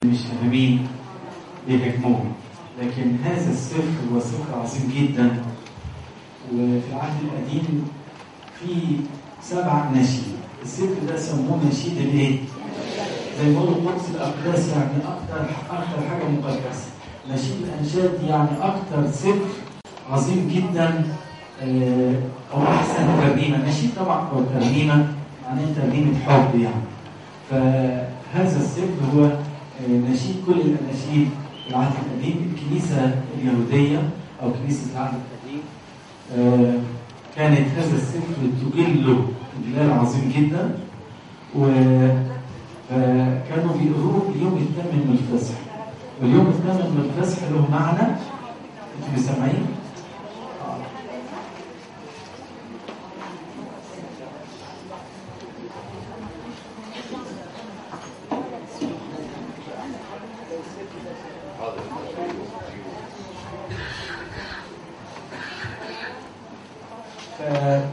مش فاهمين بيهاجموه لكن هذا السفر هو سفر عظيم جدا وفي العهد القديم في سبع نشيد السفر ده سموه نشيد الايه؟ زي ما بيقولوا قدس الاقداس يعني اكتر اكتر حاجه مقدسه نشيد الانشاد يعني اكتر سفر عظيم جدا آه، او احسن ترنيمه نشيد طبعا او ترنيمه معناه ترنيمه حب يعني فهذا السفر هو آه، نشيد كل الاناشيد العهد القديم الكنيسه اليهوديه او كنيسه العهد القديم آه، كانت هذا السفر تجله اجلال عظيم جدا وكانوا بيقروه اليوم الثامن من الفصح واليوم الثامن من الفصح له معنى انتوا سامعين؟ ف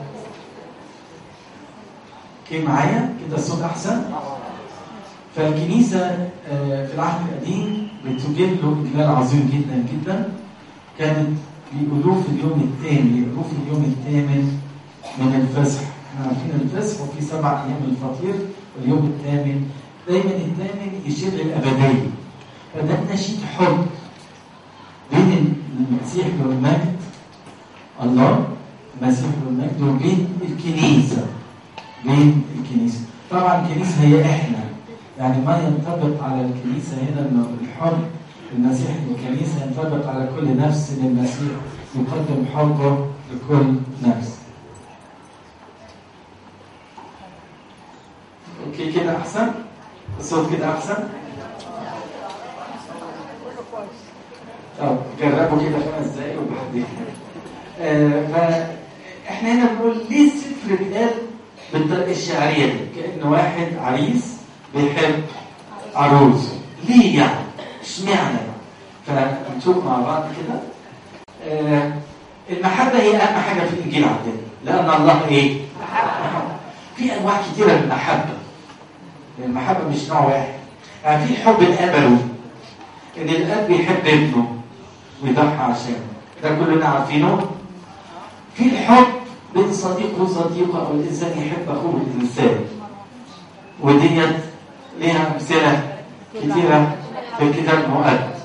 اوكي معايا كده الصوت احسن فالكنيسه آه، في العهد القديم بتجل له اجلال عظيم جدا جدا كانت بيقولوه في اليوم الثاني يقولوه في اليوم الثامن من الفصح احنا عارفين الفصح وفي سبع ايام الفطير واليوم الثامن دايما الثامن يشير للابديه فده نشيد حب بين المسيح والمجد الله المسيح والمجد وبين الكنيسه بين الكنيسه طبعا الكنيسه هي احنا يعني ما ينطبق على الكنيسه هنا انه الحب المسيح الكنيسه ينطبق على كل نفس للمسيح يقدم حبه لكل نفس اوكي كده احسن الصوت كده احسن طب جربوا كده خمس دقايق وبعدين آه فاحنا هنا بنقول ليه السفر اتقال بالطريقه الشعريه دي كان واحد عريس بيحب عروسه ليه يعني اشمعنى فنشوف مع بعض كده آه المحبه هي اهم حاجه في الانجيل عندنا لان الله ايه محبه في انواع كتيره من المحبه المحبه مش نوع واحد يعني في الحب الابوي ان الاب بيحب ابنه ويضحي عشانه ده كلنا عارفينه في الحب بين صديق وصديقه او الانسان يحب اخوه الانسان وديت ليها امثله كثيره في الكتاب المقدس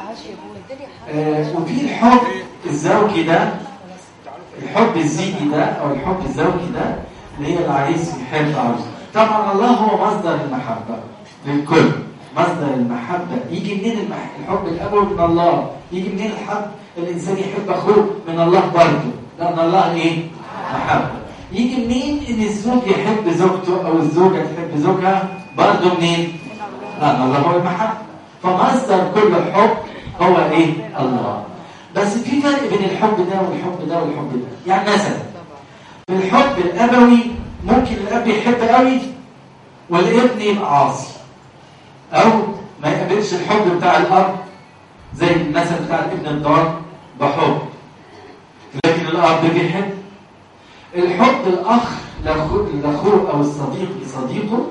آه وفي الحب الزوجي ده الحب الزيجي ده او الحب الزوجي ده اللي هي العريس يحب عروسه طبعا الله هو مصدر المحبه للكل مصدر المحبه يجي منين المح... الحب الابوي من الله يجي منين الحب الانسان يحب اخوه من الله برضه لان الله ايه محبه يجي منين ان الزوج يحب زوجته او الزوجه تحب زوجها برضه منين لان الله هو المحبه فمصدر كل حب هو ايه الله بس في فرق بين الحب ده والحب ده والحب ده يعني مثلا في الحب الابوي ممكن الاب يحب قوي والابن يبقى عاصي او ما يقابلش الحب بتاع الاب زي المثل بتاع الابن الضال بحب لكن الاب بيحب الحب الاخ لاخوه او الصديق لصديقه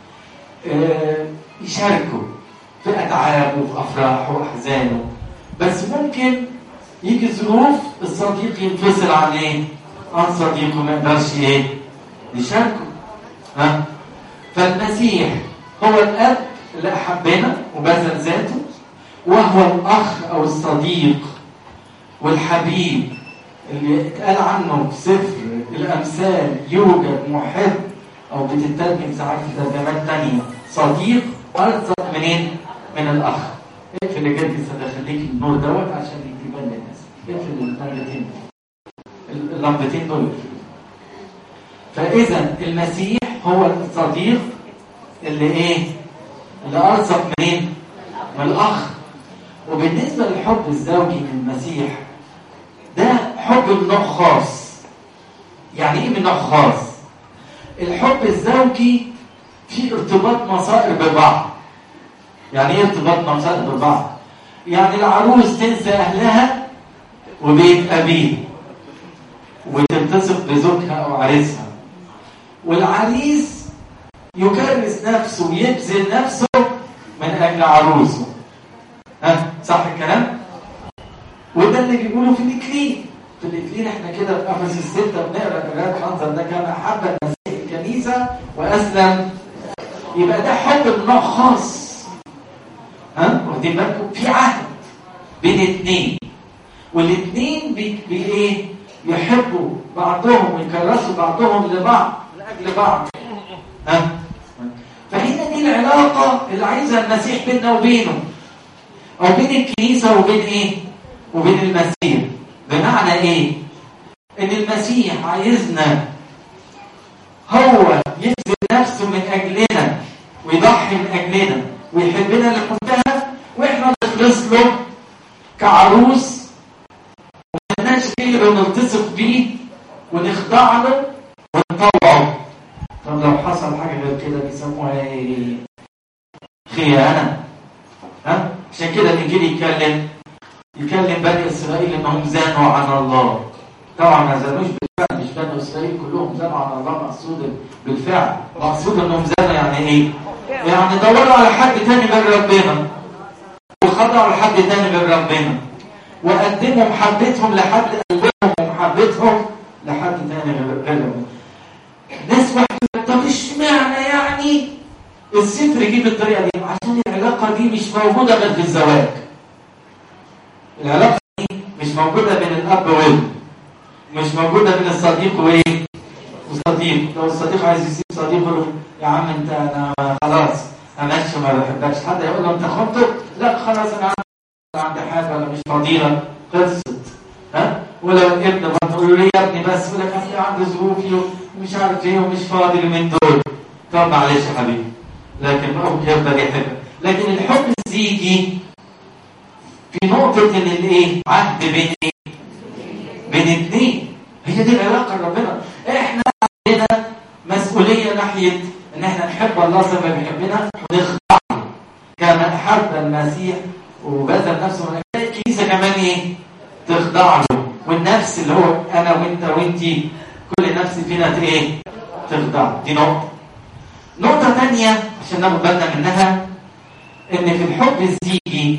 آه يشاركه في اتعابه في افراحه واحزانه بس ممكن يجي ظروف الصديق ينفصل عن ايه؟ عن صديقه ما يقدرش ايه؟ يشاركه ها؟ فالمسيح هو الاب اللي احبنا وبذل ذاته وهو الاخ او الصديق والحبيب اللي اتقال عنه في سفر الامثال يوجد محب او بتترجم ساعات في ترجمات تانية صديق ارزق منين؟ من الاخ اقفل يا جدي خليك النور دوت عشان يبان للناس اقفل اللمبتين اللمبتين دول فاذا المسيح هو الصديق اللي ايه؟ اللي ارزق منين؟ من الاخ وبالنسبه للحب الزوجي من المسيح ده حب من نوع خاص يعني ايه من نوع خاص الحب الزوجي فيه ارتباط مصائر ببعض يعني ايه ارتباط مصائر ببعض يعني العروس تنسى اهلها وبيت ابيه وتلتصق بزوجها او عريسها والعريس يكرس نفسه ويبذل نفسه من اجل عروسه ها صح الكلام وده اللي بيقوله في الاكليل في الاكليل احنا كده في افسس الستة بنقرا قراءة المنظر ده كان احب المسيح الكنيسة واسلم يبقى ده حب من نوع خاص ها واخدين بالكم في عهد بين اثنين والاثنين بي, بي ايه يحبوا بعضهم ويكرسوا بعضهم لبعض لاجل بعض ها فهنا دي العلاقة اللي عايزها المسيح بيننا وبينه او بين الكنيسة وبين ايه وبين المسيح بمعنى ايه ان المسيح عايزنا هو يبذل نفسه من اجلنا ويضحي من اجلنا ويحبنا لمنتهى واحنا نخلص له كعروس ومالناش غيره نلتصق بيه ونخضع له ونطوعه طب لو حصل حاجه غير كده بيسموها ايه خيانه ها عشان كده الانجيل يتكلم يكلم بني اسرائيل انهم زانوا عن الله طبعا ما زانوش بالفعل مش بني اسرائيل كلهم زانوا عن الله مقصود بالفعل مقصود انهم زانوا يعني ايه يعني دوروا على حد تاني غير ربنا وخضعوا لحد تاني غير ربنا وقدموا محبتهم لحد قلبهم ومحبتهم لحد تاني غير ربنا ناس واحده طب اشمعنى يعني الستر جه بالطريقه دي عشان العلاقه دي مش موجوده غير في الزواج العلاقه دي مش موجوده بين الاب وابنه مش موجوده بين الصديق وايه وصديق لو الصديق عايز يسيب صديقه يقول له يا عم انت انا خلاص امشي ما بحبكش حد يقول له انت خنته لا خلاص انا عندي حاجه ولا مش فضيله خلصت ها ولو الابن برضه يقول له يا ابني بس يقول لك اصل عندي ظروفي ومش عارف ايه ومش فاضي من دول طب معلش يا حبيبي لكن ابوك يفضل يحبك لكن الحب الزيجي في نقطة ان الايه عهد بين ايه بين اثنين هي دي العلاقة ربنا احنا عندنا مسؤولية ناحية ان احنا نحب الله زي ما بيحبنا ونخضع له كما احب المسيح وبذل نفسه من اجل الكنيسة كمان ايه تخضع له والنفس اللي هو انا وانت وانتي كل نفس فينا ايه تخضع دي نقطة نقطة تانية عشان ناخد بالنا منها ان في الحب الزيجي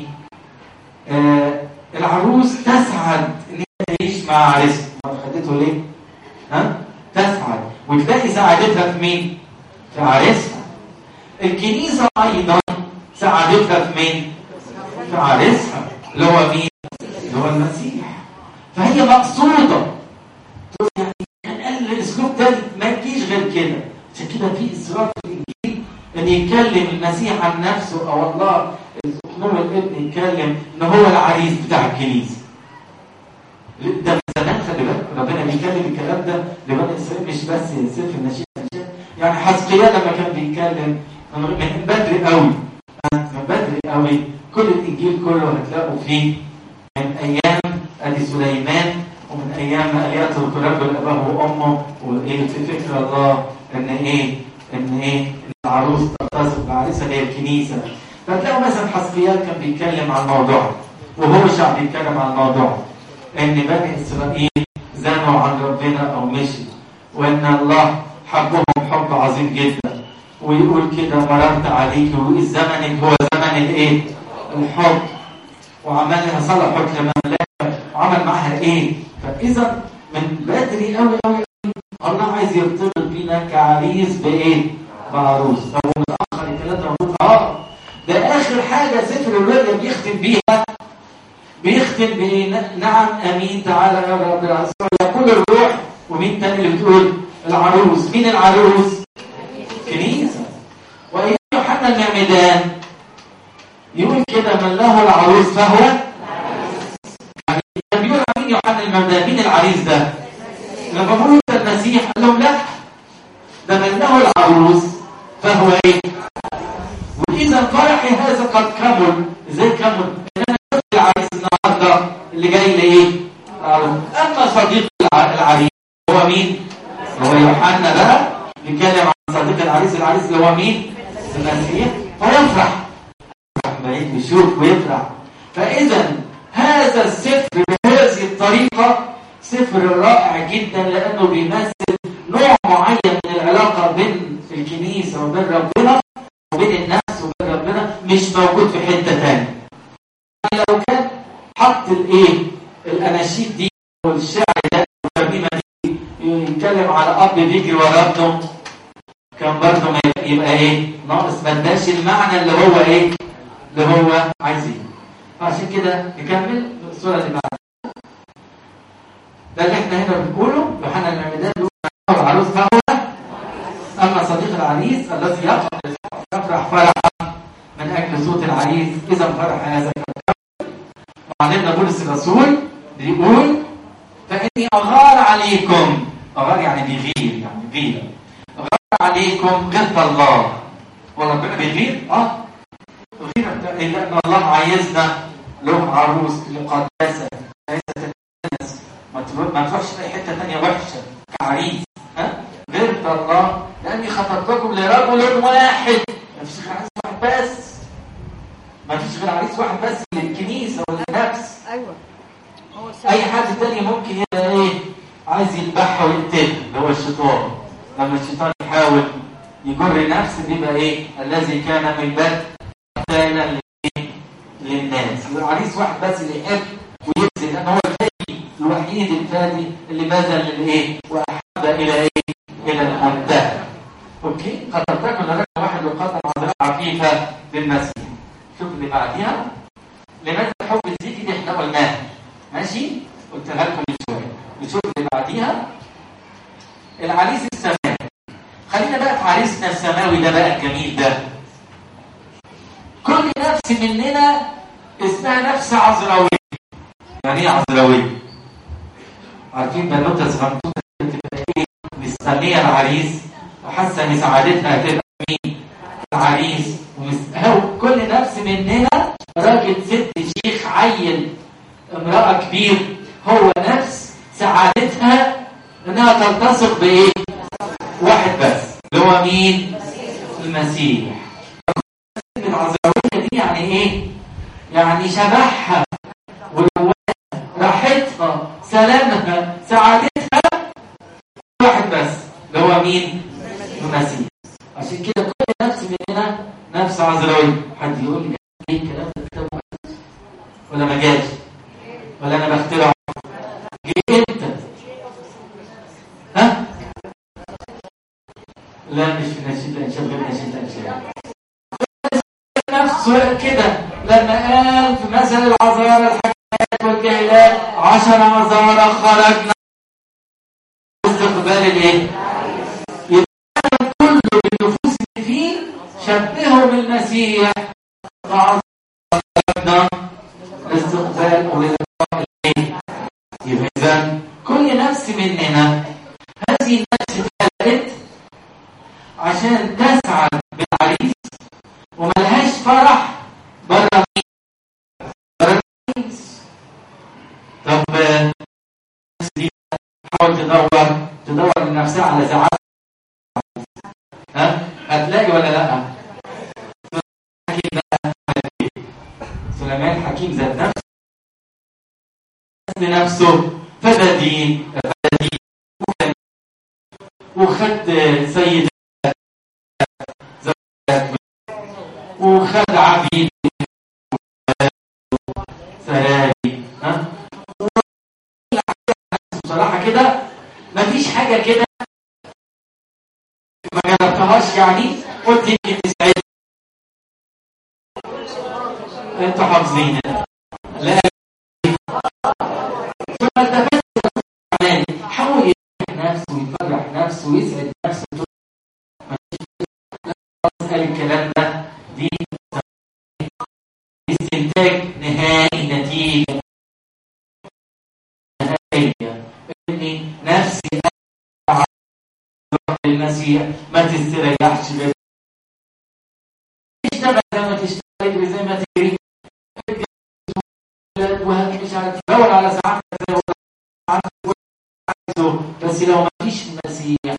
آه العروس تسعد ان هي تعيش مع عريسها خدته ليه؟ ها؟ تسعد وتلاقي سعادتها في مين؟ في عريسها الكنيسة أيضا سعادتها في مين؟ في عريسها اللي هو مين؟ اللي هو المسيح فهي مقصودة تقول يعني كان قال الأسلوب ده ما تجيش غير كده عشان كده في إصرار في الإنجيل أن يكلم المسيح عن نفسه أو الله نور الابن يتكلم ان هو العريس بتاع الكنيسه ده من زمان خلي بالك ربنا بيتكلم الكلام ده لبني اسرائيل مش بس سفر النشيد يعني حسقيا لما كان بيتكلم من بدري قوي من بدري قوي كل الانجيل كله هتلاقوا فيه من ايام ادي سليمان ومن ايام اليات القراب الاباه وامه وايه في فكر الله ان ايه ان ايه العروس تتصل بعريسها هي الكنيسه فتلاقوا مثلا حسقيال كان بيتكلم عن الموضوع وهو شعب بيتكلم عن الموضوع ان بني اسرائيل زانوا عن ربنا او مشي وان الله حبهم حب عظيم جدا ويقول كده مررت عليك والزمن هو زمن الايه الحب وعملها صلحت لمملكه وعمل معها ايه فاذا من بدري قوي قوي الله عايز يرتبط بينا كعريس بايه بعروس طب ومتاخر الكلام ده اه ده اخر حاجه سفر الرؤيا بيختم بيها بيختم بايه نعم امين تعالى يا رب العالمين يقول الروح ومين تاني اللي بتقول العروس مين العروس كنيسه وايام يوحنا المعمدان يقول كده من له العروس فهو يعني كان بيقول مين يوحنا المعمدان مين العريس ده لما بقول المسيح قال لهم لا ده من له العروس فهو ايه واذا فرحي هذا قد كمل ازاي كمل ان انا شفت العريس النهارده اللي جاي لايه اما صديق العريس هو مين هو يوحنا ده بيتكلم عن صديق العريس العريس اللي هو مين المسيح فيفرح بعيد بيشوف ويفرح فاذا هذا السفر بهذه الطريقه سفر رائع جدا لانه بيمثل نوع معين من العلاقه بين الكنيسه وبين ربنا وبين الناس وبين ربنا مش حاجه يعني لو كان حط الايه الاناشيد دي والشعر ده والترنيمه دي يتكلم على اب بيجري ورا ابنه كان برضه ما يبقى ايه ناقص ما اداش المعنى اللي هو ايه اللي هو عايزينه فعشان كده نكمل الصوره اللي بعدها ده اللي احنا هنا بنقوله يوحنا المعمدان بيقول العروس فهو اما صديق العريس الذي يفرح فرحا من اجل صوت العريس اذا فرح هذا وعلمنا بولس الرسول بيقول فاني اغار عليكم اغار يعني بيغير يعني غيره غار عليكم غيرة الله وربنا بيغير اه غيرة لان الله عايزنا له عروس لقداسه ليست الناس ما تروحش في حته ثانيه وحشه كعريس ها غيرة الله لاني خطبتكم لرجل واحد ما فيش غير عريس واحد بس ما فيش غير عريس واحد بس للكنيسه وللنفس ايوه هو اي حد تاني ممكن يبقى ايه عايز يذبحها ويقتلها اللي هو الشيطان لما الشيطان يحاول يجر نفس بيبقى ايه الذي كان من بدء قتالا لإيه؟ للناس العريس واحد بس اللي يحب ويبذل لان هو الفادي الوحيد الفادي اللي بذل للايه واحب الى ايه الى المنتهى اوكي خطبتكم لرجل واحد وقدم عذراء عفيفه للمسيح شوف اللي بعديها لماذا الحب الزيتي دي احنا قلناها ماشي قلتها لكم من شويه نشوف اللي بعديها العريس السماوي خلينا بقى في عريسنا السماوي ده بقى الجميل ده كل نفس مننا اسمها نفس عذراويه يعني ايه عذراويه عارفين بنوته صغنطوطه بتبقى ايه مستنيه العريس وحاسه ان سعادتها هتبقى مين العريس ومس... هو كل نفس مننا راجل ست شيخ عيل امرأة كبير هو نفس سعادتها انها تلتصق بايه واحد بس اللي هو مين المسيح العذراوية دي يعني ايه يعني شبحها ولواتها راحتها سلامها سعادتها واحد بس اللي هو مين المسيح عشان كده كل نفس مننا نفس عذراوية حد يقول لي ايه الكلام ده كتاب مقدس ولا ما جاش ولا انا بخترع جه امتى ها لا مش في نشيد الانشاد غير نشيد الانشاد نفسه كده لما قال في مثل العذارى الحكمات والجاهلات عشر عذارى خرجنا استقبال الايه يبقى كله بالنفوس اللي فيه شبههم المسيح وعظمنا استقبال ولقاء الايه يبقى اذا كل نفس مننا هذه النفس اتخلقت عشان تسعد بالعريس وملهاش فرح بره مين بره العريس طب النفس دي تحاول تدور تدور لنفسها على سعاده ها هتلاقي ولا لا حكيم بقى سليمان حكيم ذات نفسه لنفسه فدادين فدادين وخد سيد وخد عبيد سراي ها بصراحه كده مفيش حاجه كده ما جربتهاش يعني قلت يمكن تساعد انتوا حافظين لا ثم التفت كمان حاول يريح نفسه ويفرح نفسه ويسعد نفسه قال الكلام ده دي استنتاج نهائي نتيجه نهائيه اني نفسي المسيح ما تستريحش غير تشتغل زي ما تشتغل زي ما تجري وهات مش عارف دور على سعادتك زي عايزه بس لو ما فيش المسيح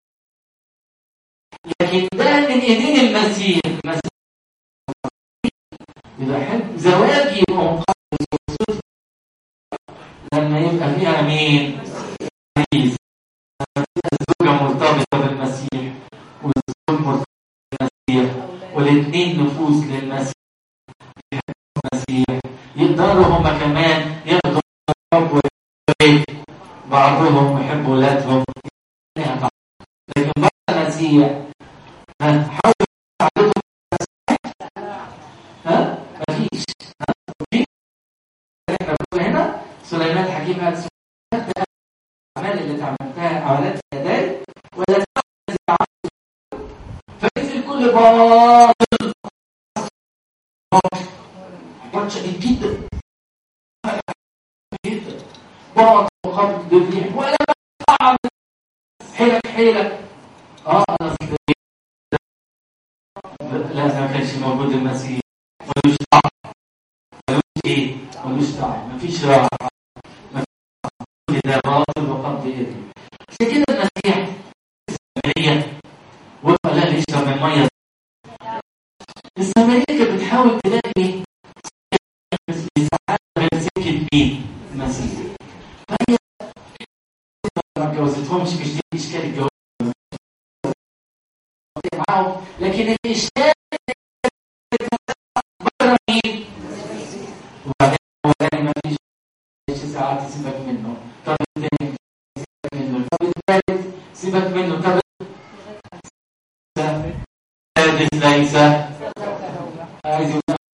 لكن ده من ايدين المسيح المسيح يبقى حلو زواجي يبقى مقدس لما يبقى فيها مين؟ عريس الزوجة مرتبطة بالمسيح والزوج مرتبط بالمسيح والاثنين نفوس للمسيح يقدروا هم كمان ياخدوا حب بعضهم يحب ولادهم لكن بعد المسيح حاولوا تعلموا ها مفيش ها احنا هنا سليمان حكيم قال الاعمال اللي تعملتها اعمالات يداي ولا فمثل كل باطل باطل شديد جدا جدا باطل وقبض بالريح ولا طعم حيلك حيلك اه انا لا ما كانش موجود المسيح ملوش طعم ملوش ايه ملوش طعم مفيش راحه مفيش ده باطل وقبض ايدي عشان كده المسيح السامريه وقال لها اشرب من ميه السامريه كانت بتحاول تلاقي ساعات سكت مين المسيح فهي ما اتجوزتهمش مش دي اشكال الجواز معاهم لكن الاشكال بره مين وبعدين وبعدين ما فيش ساعات سيبك منه طب الثاني سيبك منه طب الثالث سيبك منه طب الثالث ليس عايز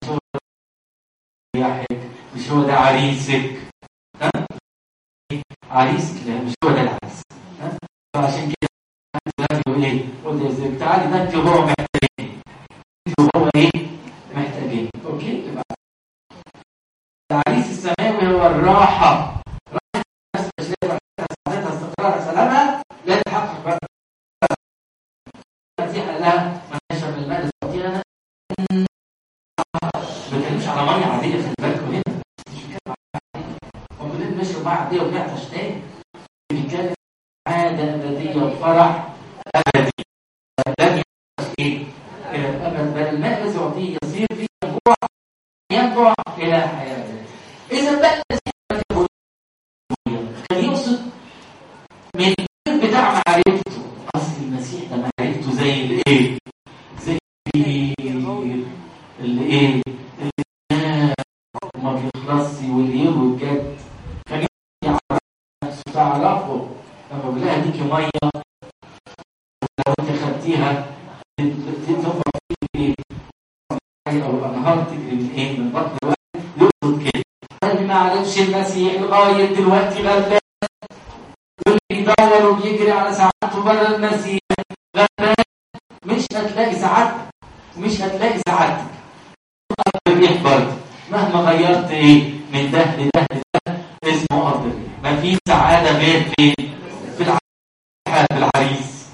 يحك مش هو ده عريسك ها عريسك لا مش هو ده العريس ها فعشان كده دلوقتي ايه قلت يا زيد تعالي ده انت وهو محتاجين انت وهو ايه محتاجين اوكي يبقى العريس السماوي هو الراحه راحه النفس مش لاقي سعادتها استقرارها سلامها لا تحقق بقى المسيح قال لها من يشرب الماء الصوتي انا ما بتكلمش على ميه عاديه خلي بالكم هنا مش بتكلم على ميه عاديه وكلنا بنشرب ميه عاديه وبنعطش تاني بنتكلم عاده ابديه وفرح ابدي لن يعطش ايه؟ الى الابد بل الماء الذي يعطيه يصير فيه ينبوع ينبوع الى حياه اذا بقى كان يقصد من بتاع معرفته اصل المسيح ده معرفته زي الايه؟ زي اللي ايه؟ اللي ما بيخلصش واللي يروي بجد كان يعرف نفسه تعرفه لما بلاقي ديكي ميه لو انت خدتيها تنفع فيك ايه؟ او الانهار تجري من ايه؟ من بطن الواحد يقصد كده اللي ما عرفش المسيح لغايه دلوقتي غلبان واللي بيدور وبيجري على سعادته بره المسيح غلبان مش هتلاقي سعادتك ومش هتلاقي سعادتك الريح برضه مهما غيرت ايه من ده لده لده اسمه ارض الريح ما في سعاده غير فين في العريس في العريس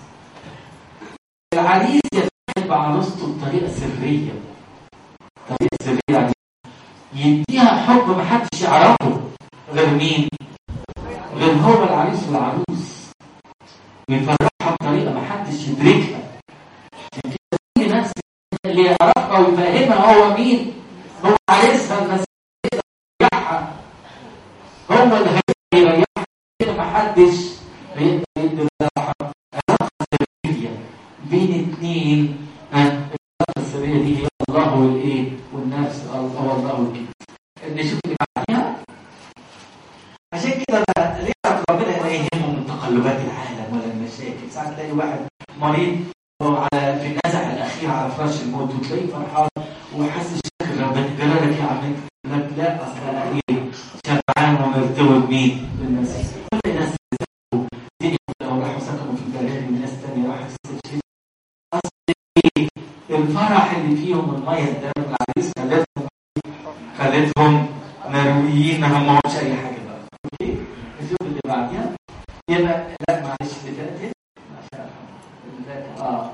العريس يتحب عروسته بطريقه سريه طريقه سريه يعني يديها حب ما حدش يعرفه غير مين غير هو العريس والعروس ويفرحها بطريقه ما حدش يدركها عشان كده كل ناس اللي يعرفها ويفهمها هو مين هو عريسها المسيح يريحها هو اللي هيريحها كده ما حدش هيقدر يدي راحه علاقه سريه بين اثنين العلاقه السريه دي هي الله والايه والنفس الله والله والكلمه نشوف اللي بعديها عشان كده بقى ليه ربنا لا يهمه من تقلبات العالم ولا المشاكل ساعات تلاقي واحد مريض على في النزع الاخير على فراش الموت وتلاقيه فرحان وحاسس شكل ربنا قال لك يا عم لك لا اصل انا ايه شبعان ومرتوي بمين؟ بالمسيح كل الناس الدنيا لو راحوا سكنوا في البراري وناس ثانيه راحوا تستشهد اصل ايه؟ الفرح اللي فيهم الميه الدم العريس خلتهم خلتهم مرويين ما همهمش اي حاجه بقى اوكي نشوف اللي بعديها يبقى لا معلش اللي فاتت اللي فاتت اه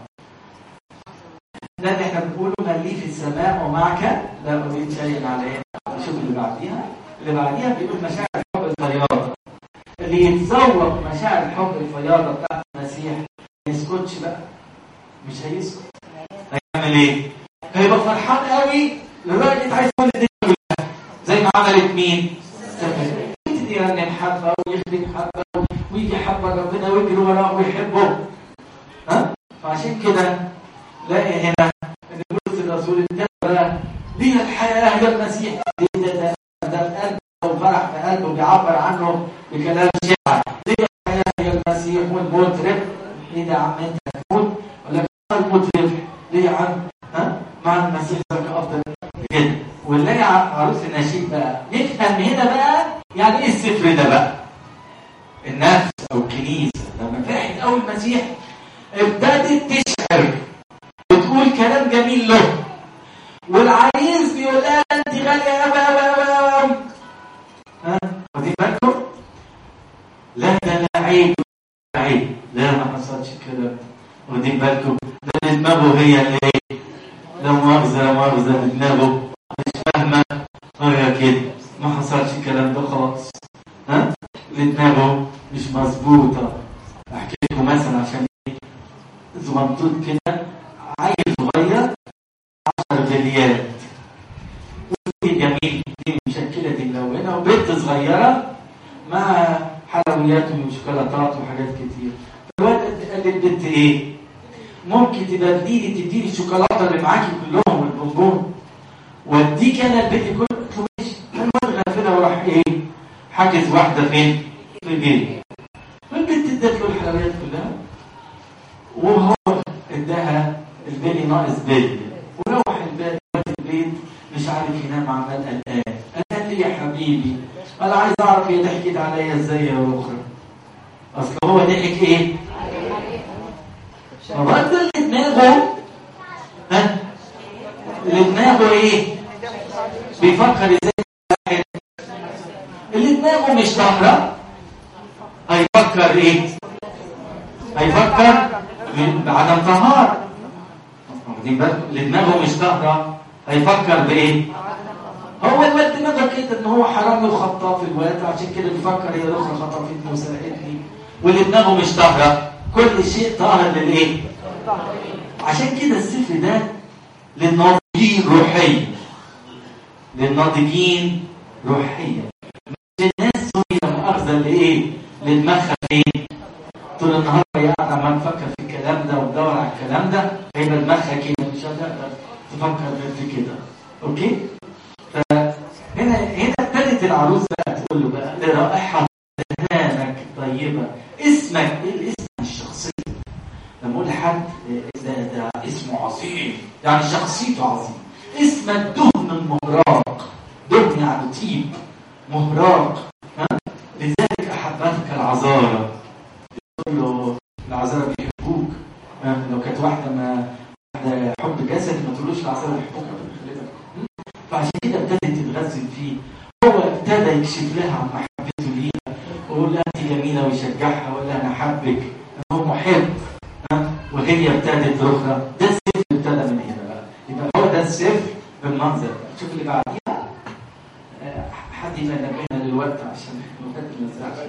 ده اللي احنا بنقوله من لي في السماء ومعك لا اريد شيئا علينا نشوف اللي بعديها اللي بعديها بيقول مشاعر الحب الفياضه اللي يتذوق مشاعر الحب الفياضه بتاعت المسيح ما يسكتش بقى مش هيسكت هيعمل ايه؟ هيبقى فرحان قوي لدرجه عايز كل الدنيا كلها زي ما عملت مين؟ يبتدي يرنم حبه ويخدم حبه ويجي حبه ربنا ويجري وراه ويحبه ها؟ فعشان كده لاقي هنا ان بولس الرسول انتبه ليه الحياه يا المسيح قلبه بيعبر عنه بكلام شعر ليه الحياه هي المسيح والموت ربح ايه ده يا عم انت هتموت ولا الموت ربح ليه يا عم ها مع المسيح ذاك افضل كده ونلاقي عروس النشيد بقى نفهم هنا بقى يعني ايه السفر ده بقى النفس او الكنيسه لما فرحت اول المسيح ابتدت تشعر وتقول كلام جميل له والعريس بيقول لها انت غاليه قوي قوي قوي قوي ها واخدين بالكم؟ لا ده لا عيب عيب لا ما حصلش كده واخدين بالكم؟ ده دماغه هي اللي ايه؟ لا مؤاخذه لا مؤاخذه دماغه مش فاهمه هي كده ما حصلش الكلام ده خالص ها؟ دماغه مش مظبوطه احكي لكم مثلا عشان ايه؟ زمنطوط كده عيل صغير 10 جليات جميل دي مشكله دي ملونه وبنت صغيره مع حلويات وشوكولاتات وحاجات كتير الواد قال للبنت ايه؟ ممكن تبدلي تديني الشوكولاته اللي معاكي كلهم والبونبون واديك انا البيت كله قلت له ماشي الواد غافله وراح ايه؟ حاجز واحده فين؟ في البيت البنت ادت له الحلويات كلها وهو اداها البيلي ناقص بيلي وروح البيت البيت مش عارف ينام عمال قلقان قال لي يا حبيبي انا عايز اعرف هي ضحكت عليا ازاي يا اخرى اصل هو ضحك ايه؟ الراجل اللي دماغه ها اللي دماغه ايه؟ بيفكر ازاي اللي دماغه مش طاهره هيفكر ايه؟ هيفكر بعدم طهارة واخدين بالكم اللي دماغه مش طاهرة هيفكر بايه؟ هو الواد دماغه كده ان هو حرامي وخطاف الواد عشان كده بيفكر هي الاخرى خطفتني وسرقتني واللي دماغه مش طاهرة كل شيء طاهر للايه؟ عشان كده السفر ده للناضجين روحيا للناضجين روحيا مش الناس هي مؤاخذه لايه؟ لدماغها فين؟ طول النهار هي قاعده عمال تفكر في الكلام ده وتدور على الكلام ده هيبقى دماغها كده مش هتقدر تفكر غير في كده اوكي؟ فهنا هنا ابتدت العروس بقى تقول له بقى لرائحه دهانك طيبه اسمك ايه الاسم الشخصي؟ لما اقول لحد ده ده اسمه عظيم يعني شخصيته عظيم اسمك دهن المهراق دهن يعني طيب مهراق ها؟ لذلك احبتك العذارى يقول له العذارى بيحبوك ها؟ لو كانت واحده ما واحده حب جسدي ما تقولوش العذارى بيحبوك فعشان كده ابتدت تتغزل فيه هو ابتدى يكشف لها عن محبته ليها ويقول لها انت جميله ويشجعها ويقول لها انا احبك هو محب ها؟ وهي ابتدت اخرى ده السفر ابتدى من هنا بقى يبقى هو ده السفر بالمنظر ده شوف اللي بعديها آه، حد يبقى نبهنا للوقت عشان الوقت ما يزعلش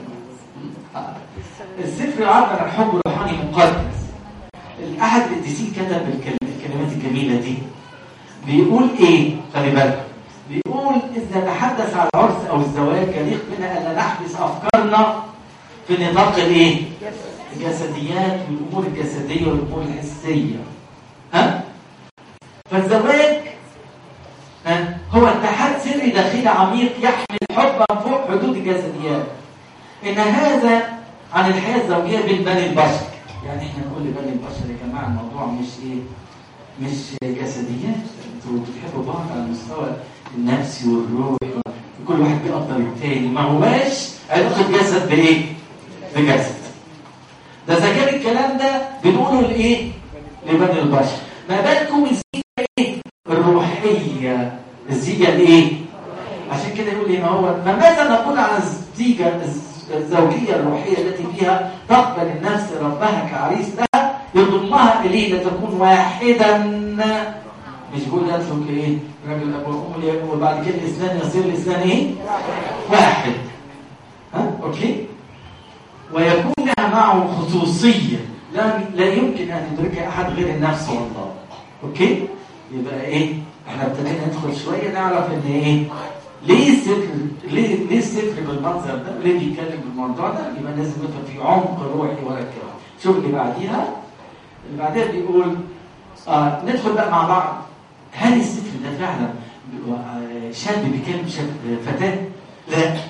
السفر يعبر عن حب روحاني مقدس احد القديسين كتب الكل- الكلمات الجميله دي بيقول ايه خلي بالك بيقول اذا نتحدث عن العرس او الزواج يليق بنا الا نحبس افكارنا في نطاق الايه الجسديات والامور الجسديه والامور الحسيه ها فالزواج ها هو اتحاد سري داخلي عميق يحمل حبا فوق حدود الجسديات ان هذا عن الحياه الزوجيه بين بني البشر يعني احنا نقول لبني البشر يا جماعه الموضوع مش ايه مش جسديات انتوا بتحبوا بعض على المستوى النفسي والروحي كل واحد بيقدر التاني ما هواش علاقه جسد بايه بجسد ده اذا كان الكلام ده بنقوله لايه لبني البشر ما بالكم الزيجه ايه الروحيه الزيجه الايه عشان كده يقول هنا هو فماذا نقول على الزيجه الزوجيه الروحيه التي فيها تقبل النفس ربها كعريس لها يضمها اليه لتكون واحدا مش بيقول يترك ايه راجل ابو ام وبعد كده الاسنان يصير الاسنان ايه واحد ها اوكي ويكون لها معه خصوصيه لا لا يمكن ان يدركها احد غير النفس والله اوكي يبقى ايه احنا ابتدينا ندخل شويه نعرف ان ايه ليه السفر ليه ليه السفر بالمنظر ده ليه بيتكلم بالموضوع ده يبقى لازم يبقى في عمق روحي ورا الكلام شوف اللي بعديها اللي بعديها بيقول آه ندخل بقى مع بعض هل السفر ده فعلا بيبقى، آه، شاب بيكلم شاب فتاه لا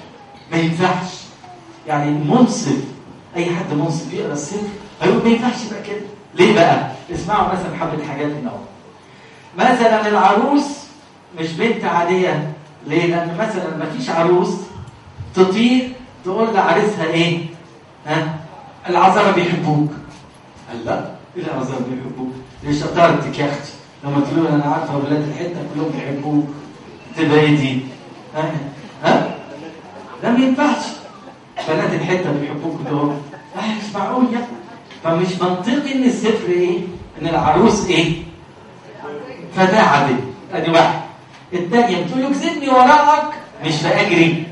ما ينفعش يعني منصف اي حد منصف يقرا السفر هيقول ما ينفعش يبقى كده ليه بقى اسمعوا مثلا حبه حاجات هنا اهو مثلا العروس مش بنت عاديه ليه لان مثلا ما فيش عروس تطير تقول لعريسها ايه ها العذارى بيحبوك قال لا ايه العذارى بيحبوك ليه شطارتك يا اختي لما تقول انا عارفه ولاد الحته كلهم بيحبوك تبقى ايه دي ها ها لا ما ينفعش بنات الحته بيحبوك دول اه مش معقول يا فمش منطقي ان السفر ايه ان العروس ايه فتاة عادية ادي واحد الثانية بتقول له كسبني وراك مش فاجري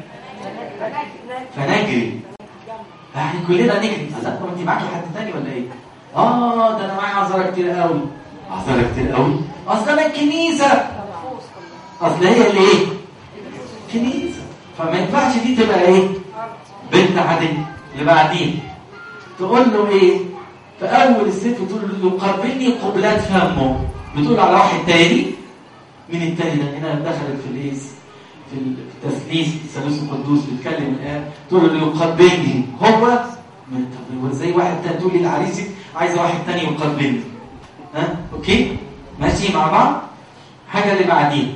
فنجري يعني كلنا نجري لا طب انت معاكي حد تاني ولا ايه اه ده انا معايا عذرة كتير قوي عذرة كتير قوي اصل انا الكنيسة اصل هي اللي ايه كنيسة فما ينفعش دي تبقى ايه بنت عادية اللي بعدين تقول له ايه في اول الست تقول له يقبلني قبلات فمه بتقول على واحد تاني مين التاني ده هنا دخلت في الايس في التثليث الثالوث القدوس بيتكلم الان تقول له يقبلني هو طب ازاي واحد تاني تقول لي لعريسك عايزه واحد تاني يقبلني ها اوكي ماشي مع بعض حاجه اللي بعدين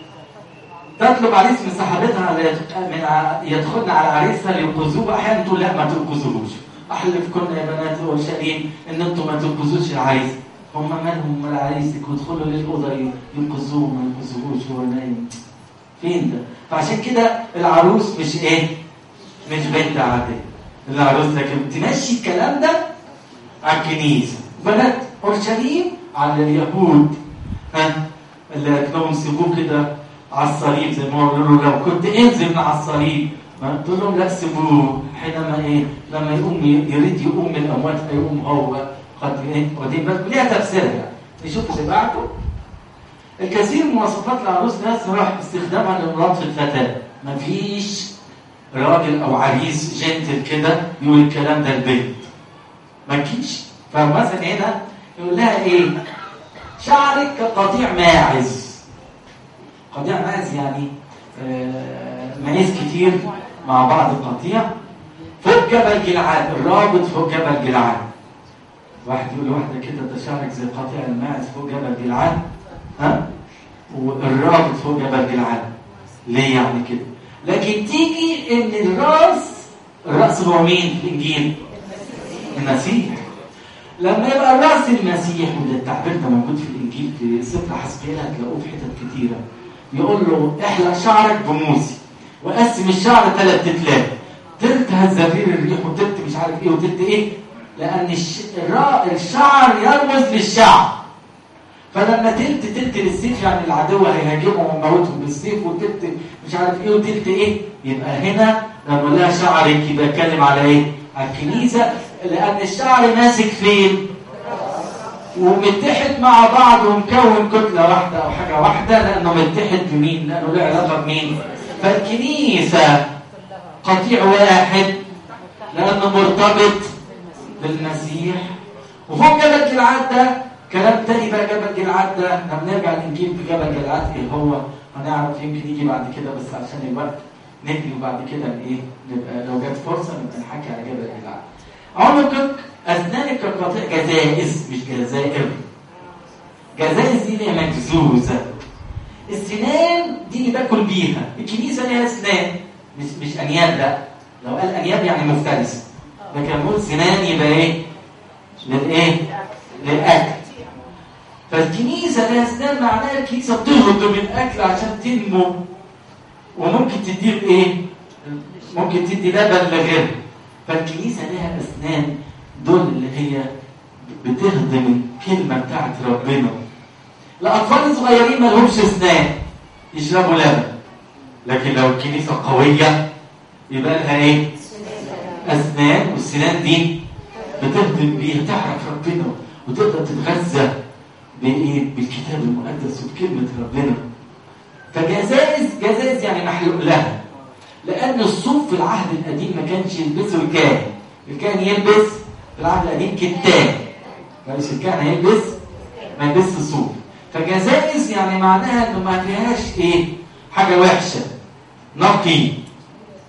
تطلب عريس من صاحبتها من يدخلن على عريسها لينقذوه احيانا تقول لا ما تنقذوش احلف كنا يا بنات اورشليم ان انتم ما تنقذوش العريس هم مالهم العريسك وادخلوا للاوضه ينقذوه ما ينقذوهوش هو نايم فين ده فعشان كده العروس مش ايه مش بنت عاديه العروس لكن تمشي الكلام ده على الكنيسه بنات اورشليم على اليهود ها اللي كانوا يمسكوه كده على الصليب زي ما قالوا له لو كنت انزل من على الصليب تقول لهم لا سيبوه حينما ايه لما يقوم يريد يقوم من الاموات هيقوم هو قد ايه واخدين بالكم ليها تفسير يعني نشوف اللي بعده الكثير من مواصفات العروس ناس راح استخدامها لمرات الفتاه مفيش راجل او عريس جنتل كده يقول الكلام ده البنت ما تجيش فمثلا هنا يقول لها ايه شعرك كقطيع ماعز قطيع ماعز يعني آه معيز كتير مع بعض القطيع فوق جبل جلعاد الرابط فوق جبل جلعاد واحد يقول لواحده كده ده شعرك زي قطيع الماعز فوق جبل جلعاد ها والرابط فوق جبل جلعاد ليه يعني كده لكن تيجي ان الراس الراس هو مين في الانجيل المسيح لما يبقى الراس المسيح وده التعبير ده موجود في الانجيل في سفر حسبيل هتلاقوه في حتت كتيره يقول له احلق شعرك بموسي وقسم الشعر ثلاث تتلات تلت هزافير الريح وتلت مش عارف ايه وتلت ايه لان الش... الشعر يرمز للشعر فلما تلت تلت للسيف يعني العدو هيهاجمهم ويموتهم بالسيف وتلت مش عارف ايه وتلت ايه يبقى هنا لما لها شعرك يبقى اتكلم على ايه على الكنيسه لان الشعر ماسك فين ومتحد مع بعض ومكون كتله واحده او حاجه واحده لانه متحد بمين لانه له علاقه بمين فالكنيسه قطيع واحد لانه مرتبط بالمسيح وفوق جبل جلعاد ده كلام تاني بقى جبل جلعاد ده لما نرجع الانجيل في جبل جلعاد ايه هو هنعرف يمكن يجي بعد كده بس عشان الوقت نجري وبعد كده ايه نبقى لو جت فرصه نبقى نحكي على جبل جلعاد عنقك اسنانك كقطيع جزائز مش جزائر جزائز دي اللي هي مجزوزه السنان دي اللي باكل بيها الكنيسه ليها اسنان مش مش انياب لا لو قال انياب يعني مفترسه لكن نقول سنان يبقى ايه للايه للاكل فالكنيسه لها اسنان معناها الكنيسه بتهضم الاكل عشان تنمو وممكن تديه ايه ممكن تدي لبن لغيرها فالكنيسه لها اسنان دول اللي هي بتهضم الكلمه بتاعت ربنا الاطفال الصغيرين ما لهمش اسنان يشربوا لبن لكن لو الكنيسه قويه يبقى لها ايه اسنان والسنان دي بتهضم بيها تعرف ربنا وتقدر تتغذى بايه بالكتاب المقدس وبكلمه ربنا فجزائز جزائز يعني محلوق لها لان الصوف في العهد القديم ما كانش يلبسه الكاهن الكاهن يلبس في العهد القديم كتان مش الكاهن هيلبس ما يلبسش الصوف فجزائز يعني معناها انه ما فيهاش ايه حاجه وحشه نقي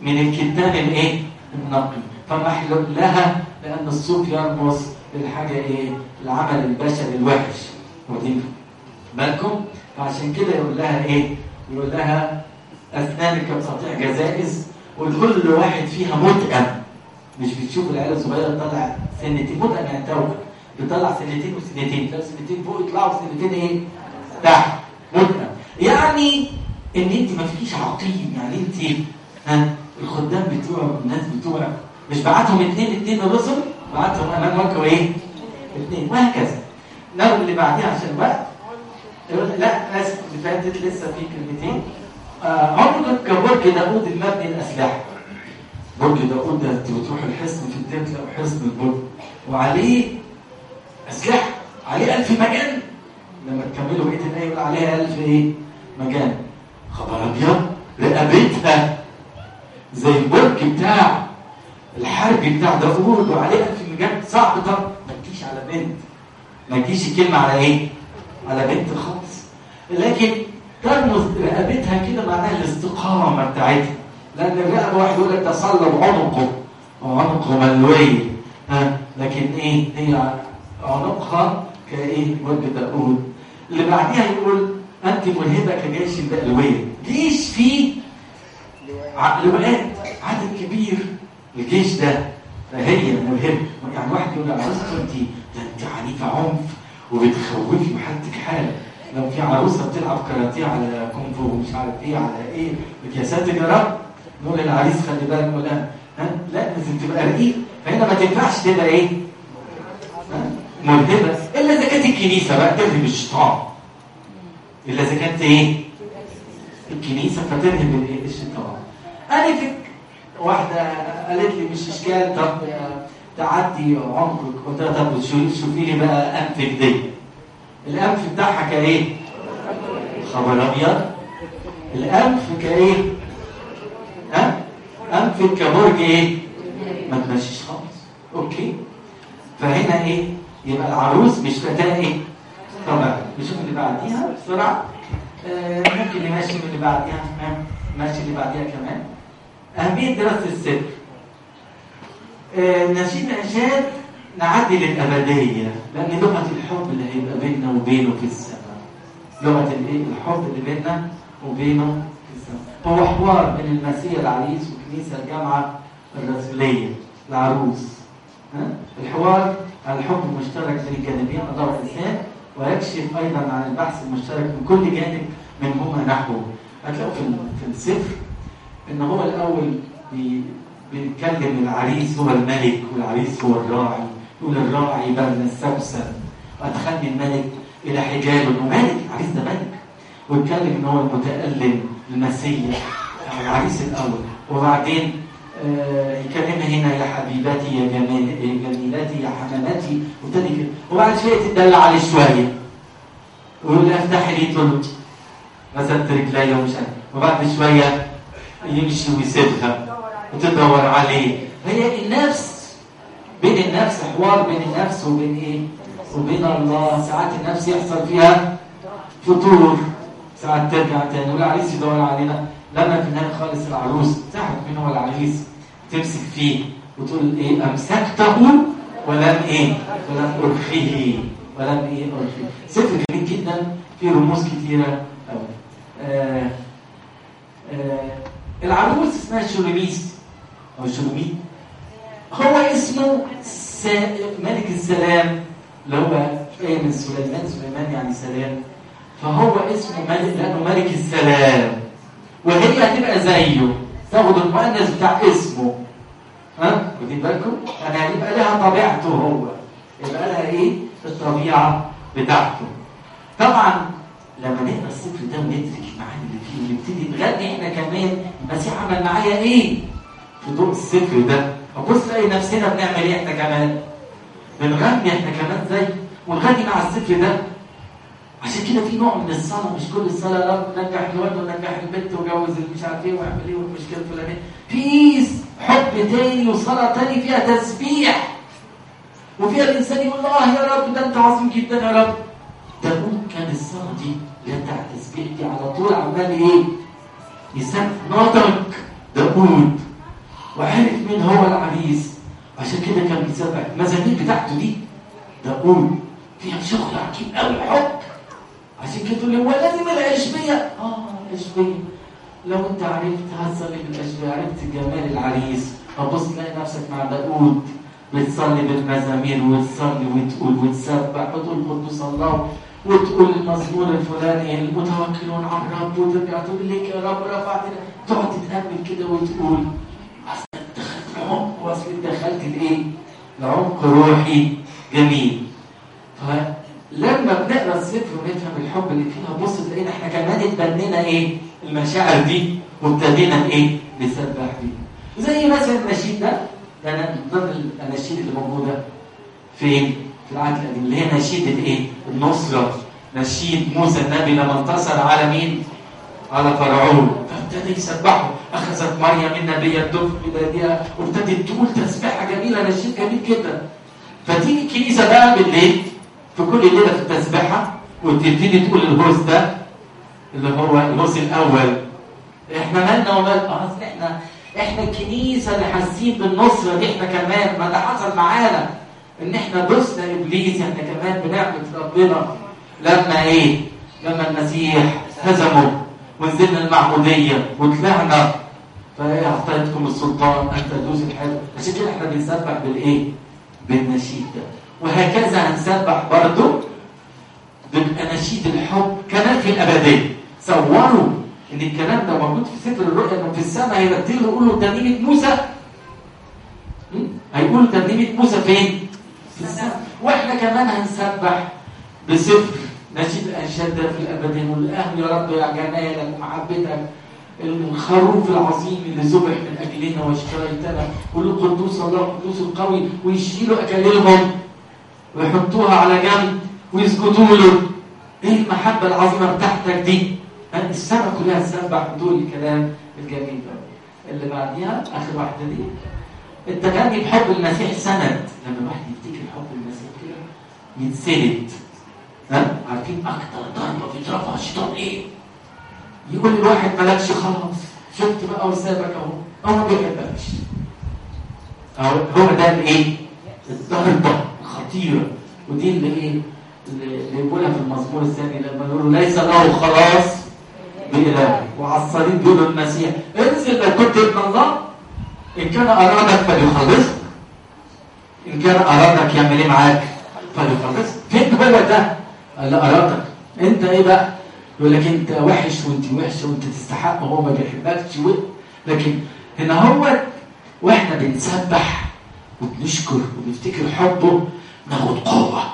من الكتان الايه النقي فمحلول لها لان الصوف يرمز للحاجه ايه العمل البشري الوحش ودي بالكم فعشان كده يقول لها ايه يقول لها اسنانك قطيع جزائز وكل واحد فيها متأم مش بتشوف العيال الصغيره تطلع سنتين متأم يعني توأم بيطلع سنتين وسنتين لو سنتين فوق يطلعوا سنتين ايه تحت متأم يعني ان انت ما فيكيش عقيم يعني انت ها الخدام بتوع الناس بتوع مش بعتهم اثنين اثنين الرسل بعتهم امام وجهه ايه اثنين وهكذا لو اللي بعديها عشان الوقت لا اسف اللي فاتت لسه في كلمتين آه عمر كبرج داوود المبني الاسلحه برج داوود ده انت بتروح الحصن في الدين تلاقي حصن البرج وعليه اسلحه عليه ألف مجان لما تكملوا بقيه الايه يقول عليها ألف ايه مجان خبر ابيض رقبتها زي البرج بتاع الحرب بتاع داوود وعليه ألف مجان صعب طب ما تجيش على بنت ما تجيش الكلمه على ايه على بنت خالص لكن ترمز رقبتها كده معناها الاستقامه بتاعتها لان الرقبه واحد يقول لك تصلب عنقه وعنقه ملوي ها لكن ايه هي عنقها كايه برج داوود اللي بعديها يقول انت ملهبه كجيش البألوية جيش فيه لواءات عدد كبير الجيش ده فهي ملهمه يعني واحد يقول عروسته انت ده انت عنيفه عنف وبتخوفي بحالتك حاله لو في عروسه بتلعب كاراتيه على كونغ فو ومش عارف ايه على ايه يا ساتر يا رب نقول للعريس خلي بالك ولا ها لا لازم تبقى رقيق فهنا ما تنفعش تبقى ايه ملهمه الا اذا كانت الكنيسه بقى ترهب الشيطان الا اذا كانت ايه الكنيسه فترهب الايه الشيطان الفك واحده قالت لي مش اشكال طب تعدي عمرك قلت لها طب شوفي لي بقى انفك دي الانف بتاعها كايه خبر ابيض الانف كايه ها انف كبرج ايه ما تمشيش خالص اوكي فهنا ايه يبقى العروس مش فتاه ايه طبعا نشوف اللي بعديها بسرعه آه ممكن نمشي من اللي بعديها ماشي اللي بعديها كمان اهميه دراسه السر آه نشيد انشاد نعدي للأبدية لأن لغة الحب اللي هيبقى بيننا وبينه في السماء لغة الايه الحب اللي بيننا وبينه في السماء هو حوار بين المسيح العريس والكنيسة الجامعة الرسولية العروس ها؟ الحوار عن الحب المشترك بين الجانبين أدار الإنسان ويكشف أيضا عن البحث المشترك من كل جانب منهما نحوه هتلاقوا في في السفر إن هو الأول بي بنتكلم العريس هو الملك والعريس هو الراعي يقول الراعي بل السبسب وادخلني الملك الى حجاب انه ملك العريس ده ملك واتكلم ان هو المتالم المسيح العريس الاول وبعدين آه يكلمها هنا يا حبيبتي يا جميلتي يا حمامتي وابتدي كده وبعد شويه تدلع عليه شويه ويقول لها افتحي لي طلق غسلت رجلي ومش عارف وبعد شويه يمشي ويسيبها وتدور عليه هي النفس بين النفس حوار بين النفس وبين ايه وبين الله ساعات النفس يحصل فيها فتور ساعات ترجع تاني والعريس يدور علينا لما في النهايه خالص العروس تعرف مين هو العريس تمسك فيه وتقول ايه امسكته ولم ايه ولم ارخيه ولم ايه ارخيه سفر جميل جدا فيه رموز كتيره قوي آه آه العروس اسمها شوليميس او شلوميت هو اسمه س... ملك السلام اللي هو جاي من سليمان سليمان يعني سلام فهو اسمه ملك لانه ملك السلام وهي هتبقى زيه تاخد المؤنث بتاع اسمه ها واخدين بالكم يعني هيبقى لها طبيعته هو يبقى لها ايه الطبيعه بتاعته طبعا لما نقرا السفر ده وندرك المعاني اللي فيه ونبتدي نغني احنا كمان المسيح عمل معايا ايه في ضوء السفر ده ابص الاقي نفسنا بنعمل ايه احنا كمان بنغني احنا كمان زي ونغني مع السفر ده عشان كده في نوع من الصلاه مش كل الصلاه يا رب نجح الواد ونجح البنت وجوز مش عارف ايه واعمل ايه والمشكله الفلانيه في حب تاني وصلاه تاني فيها تسبيح وفيها الانسان يقول الله يا رب ده انت عظيم جدا يا رب داوود كان الصلاه دي اللي هي بتاعت التسبيح دي على طول عمال ايه يسبح ناطق داوود وعرف مين هو العريس عشان كده كان بيسبح المزامير بتاعته دي داوود فيها شغل عجيب قوي حب عشان كده تقول لي هو لازم الاشبيه اه الاشبيه لو انت عرفت هتصلي بالاشبيه عرفت جمال العريس هتبص تلاقي نفسك مع داوود بتصلي بالمزامير وتصلي وتقول وتسبح وتقول قدوس الله وتقول المزمور الفلاني المتوكلون على الرب وترجع تقول لك يا رب رفعتنا تقعد تتامل كده وتقول اصل دخلت العمق واصل دخلت الايه؟ العمق روحي جميل فلما بنقرا السفر ونفهم الحب اللي فيها بص تلاقينا احنا كمان اتبنينا ايه؟ المشاعر دي وابتدينا ايه؟ نسبح بيها زي مثلا النشيد ده ده انا من ضمن الاناشيد اللي موجوده فين؟ في العهد القديم اللي هي نشيدة ايه؟ النصرة نشيد موسى النبي لما انتصر على مين؟ على فرعون فابتدى يسبحه اخذت مريم النبيه الدف بيديها وابتدت تقول تسبيحه جميله نشيد جميل جدا فتيجي الكنيسه بقى بالليل في كل ليله في التسبيحه وتبتدي تقول الهوس ده اللي هو الهوس الاول احنا مالنا ومال اه احنا احنا الكنيسه اللي حاسين بالنصره دي احنا كمان ما ده حصل معانا ان احنا دوسنا ابليس احنا كمان بنعمه ربنا لما ايه لما المسيح هزمه ونزلنا المعموديه وطلعنا فاعطيتكم السلطان ان تدوس الحلو عشان كده احنا بنسبح بالايه بالنشيد ده وهكذا هنسبح برضه بالاناشيد الحب كمان في الابديه صوروا ان الكلام ده موجود في سفر الرؤيا انه في السماء هيرتلوا يقولوا ترنيمه موسى هيقولوا ترنيمه موسى فين؟ في السماء واحنا كمان هنسبح بسفر نشيد الانشاد ده في الابدين نقول اهل يا رب يا جمالك ومحبتك الخروف العظيم اللي ذبح من اجلنا واشتريتنا قول قدوس الله قدوس القوي ويشيلوا اكاليلهم ويحطوها على جنب ويسجدوا له ايه المحبه العظيمه بتاعتك دي السماء كلها تسبح بدون الكلام الجميل ده اللي بعديها اخر واحده دي التغني بحب المسيح سند لما الواحد يفتكر حب المسيح كده يتسند ها عارفين اكتر ضربه بيضربها الشيطان ايه يقول الواحد مالكش خلاص شفت بقى وسابك اهو هو ما بيحبكش اهو هو ده الايه الضربه الخطيره ودي اللي ايه اللي يقولها في المزمور الثاني لما يقولوا ليس له خلاص بإله وعلى الصليب بيقولوا المسيح انزل لو كنت ابن الله ان كان ارادك فليخلصك ان كان ارادك يعمل ايه معاك فليخلصك فين هو ده اللي ارادك انت ايه بقى يقول لك انت وحش وانت وحشه وانت تستحق وهو ما بيحبكش و... لكن هنا هو واحنا بنسبح وبنشكر وبنفتكر حبه ناخد قوه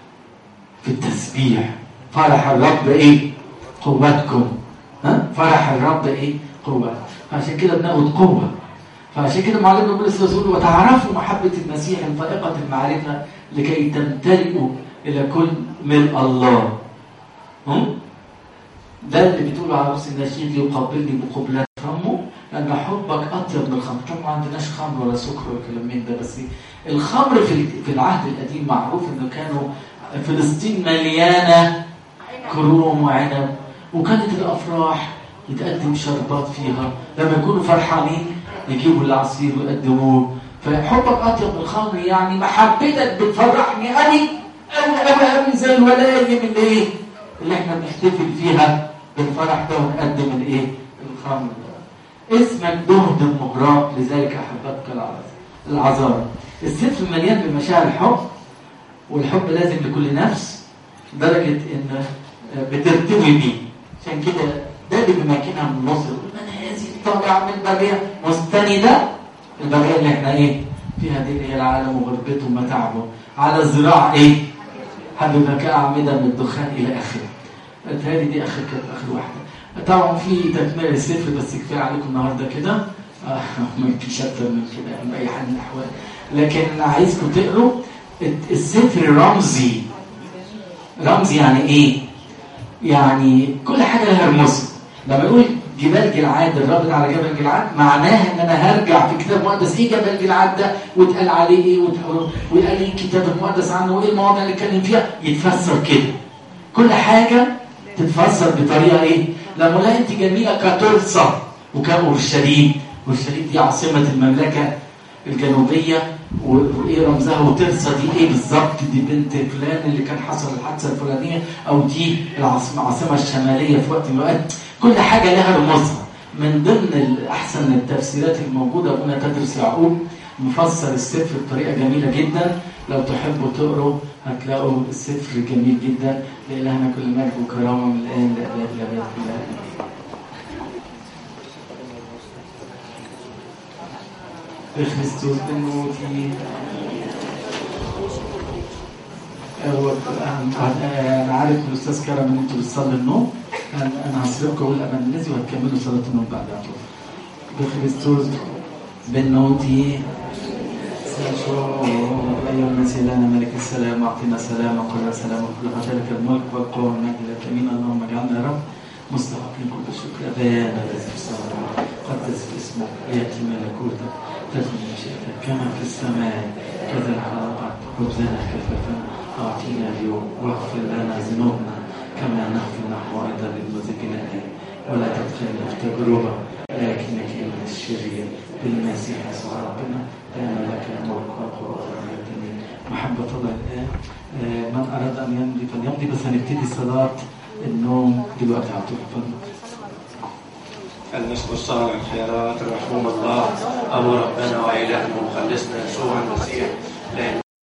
في التسبيح فرح الرب ايه قوتكم ها فرح الرب ايه قوه عشان كده بناخد قوه فعشان كده معلمنا بولس الرسول وتعرفوا محبه المسيح الفائقه المعرفه لكي تمتلئوا الى كل ملء الله هم؟ ده اللي بتقوله على رأس النشيد يقبلني بقبلات فمه لأن حبك أطيب من الخمر طبعا ما عندناش خمر ولا سكر ولا كلام من ده بس الخمر في في العهد القديم معروف إنه كانوا فلسطين مليانة كروم وعنب وكانت الأفراح يتقدم شربات فيها لما يكونوا فرحانين يجيبوا العصير ويقدموه فحبك أطيب من الخمر يعني محبتك بتفرحني قوي قوي قوي قوي زي الولايم اللي ايه اللي احنا بنحتفل فيها بالفرح ده ونقدم الايه الخمر ده اسمك دهد المغراق لذلك احببك العذارى السفر مليان بمشاعر الحب والحب لازم لكل نفس لدرجه ان بترتوي بيه عشان كده ده اللي بيمكنها من النصر من هذه طالعه من البريه مستنده البريه اللي احنا ايه فيها دي اللي هي العالم وغربته ومتاعبه على الزراع ايه حبيبك أعمدة من الدخان إلى آخره هذه دي آخر كانت آخر واحدة طبعا في تكملة السفر بس كفاية عليكم النهاردة كده آه ما يمكنش أكتر من كده بأي حال من الأحوال لكن أنا عايزكم تقروا السفر رمزي رمزي يعني إيه؟ يعني كل حاجة لها رموز لما يقول جبال جلعاد الرابط على جبل جلعاد معناها ان انا هرجع في كتاب مقدس ايه جبل جلعاد ده واتقال عليه ايه وقال ايه الكتاب المقدس عنه وايه المواضيع اللي اتكلم فيها يتفسر كده كل حاجه تتفسر بطريقه ايه لما لا انت جميله كترصه وكاورشليم اورشليم دي عاصمه المملكه الجنوبيه و- وايه رمزها وترسى دي ايه بالظبط دي بنت فلان اللي كان حصل الحادثه الفلانيه او دي العاصمه العاصمه الشماليه في وقت من الاوقات كل حاجه لها رموزها من ضمن ال- احسن التفسيرات الموجوده ابونا تدرس يعقوب مفسر السفر بطريقه جميله جدا لو تحبوا تقروا هتلاقوا السفر جميل جدا لإلهنا كل مجد وكرامه من الان لابد الابد كلها بخريستوس بنوتي هو انا أنا عارف الاستاذ كرم ان انتوا بتصلي النوم انا أنا هسيبكم اقول امان الذي وهتكملوا صلاه النوم بعدها بخريستوس بنوتي أيها المسيح لنا ملك السلام أعطنا سلام وقل سلام وكل لك الملك والقوة والمجد لك أمين اللهم اجعلنا يا رب مستحقين كل الشكر أبانا الذي في السماء قدس اسمك يأتي ملكوتك تكن مشيئتك كما في السماء كذا على الأرض خبزنا كفافنا أعطينا اليوم واغفر لنا ذنوبنا كما نغفر نحن أيضا للمذنبين إلينا ولا تدخلنا في تجربة لكنك من الشرير بالمسيح يسوع ربنا لأن لك الملك والقوة والمجد محبة الله الآن آه، من أراد أن يمضي فليمضي بس هنبتدي صلاة النوم دلوقتي على طول اتفضل المسك الصانع الخيرات الرحوم الله أبو ربنا وإلهنا ومخلصنا يسوع المسيح لأن